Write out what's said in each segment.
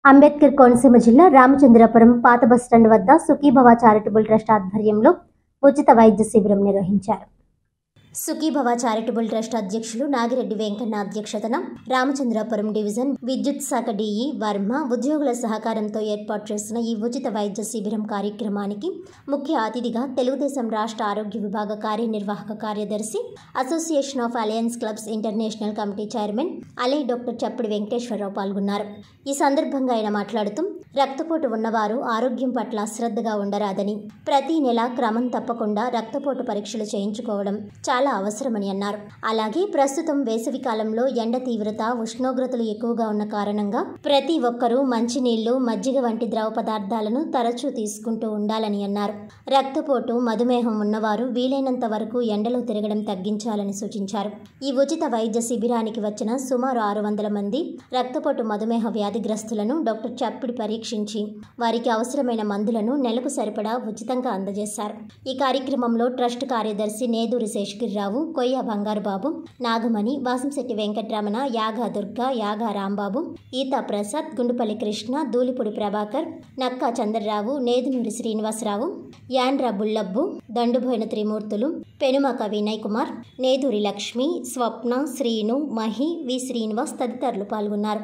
అంబేద్కర్ కోనసీమ జిల్లా రామచంద్రపురం పాత బస్టాండ్ వద్ద సుఖీభవ చారిటబుల్ ట్రస్ట్ ఆధ్వర్యంలో ఉచిత వైద్య శిబిరం నిర్వహించారు సుఖీభవ చారిటబుల్ ట్రస్ట్ అధ్యక్షులు నాగిరెడ్డి వెంకన్న అధ్యక్షతన రామచంద్రాపురం డివిజన్ విద్యుత్ శాఖ డిఈ వర్మ ఉద్యోగుల సహకారంతో ఏర్పాటు చేసిన ఈ ఉచిత వైద్య శిబిరం కార్యక్రమానికి ముఖ్య అతిథిగా తెలుగుదేశం రాష్ట్ర ఆరోగ్య విభాగ కార్యనిర్వాహక కార్యదర్శి association of alliance clubs international committee chairman అలై డాక్టర్ చప్పుడు వెంకటేశ్వరరావు పాల్గొన్నారు ఈ సందర్భంగా ఆయన మాట్లాడుతూ రక్తపోటు ఉన్నవారు ఆరోగ్యం పట్ల అశ్రద్ధగా ఉండరాదని ప్రతి నెల క్రమం తప్పకుండా రక్తపోటు పరీక్షలు చేయించుకోవడం చాలా అవసరమని అన్నారు అలాగే ప్రస్తుతం వేసవి కాలంలో ఎండ తీవ్రత ఉష్ణోగ్రతలు ఎక్కువగా ఉన్న కారణంగా ప్రతి ఒక్కరూ మంచినీళ్లు మజ్జిగ వంటి ద్రవ పదార్థాలను తరచూ తీసుకుంటూ ఉండాలని అన్నారు రక్తపోటు మధుమేహం ఉన్నవారు వీలైనంత వరకు ఎండలో తిరగడం తగ్గించాలని సూచించారు ఈ ఉచిత వైద్య శిబిరానికి వచ్చిన సుమారు ఆరు వందల మంది రక్తపోటు మధుమేహ వ్యాధిగ్రస్తులను డాక్టర్ చప్పిడి పరీక్షించి వారికి అవసరమైన మందులను నెలకు సరిపడా ఉచితంగా అందజేశారు ఈ కార్యక్రమంలో ట్రస్ట్ కార్యదర్శి నేదూరి శేషగిరిరావు కొయ్య బంగారు బాబు నాగమణి వాసంశెట్టి వెంకటరమణ యాగా దుర్గా యాగా రాంబాబు ఈతా ప్రసాద్ గుండుపల్లి కృష్ణ దూలిపూడి ప్రభాకర్ నక్కా చంద్రరావు నేదునూరి శ్రీనివాసరావు యాండ్ర బుల్లబ్బు దండుబోయిన త్రిమూర్తులు పెనుమక వినయ్ కుమార్ నేదూరి లక్ష్మి స్వప్న శ్రీను మహి వి శ్రీనివాస్ తదితరులు పాల్గొన్నారు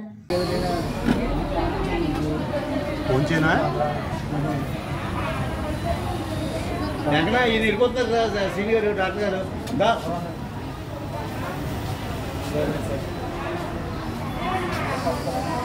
ఫోన్ చేయనా ఎక్కడ ఇది వెళ్ళిపోతున్నారు సార్ సీనియర్ డాక్టర్ గారు దా ఆ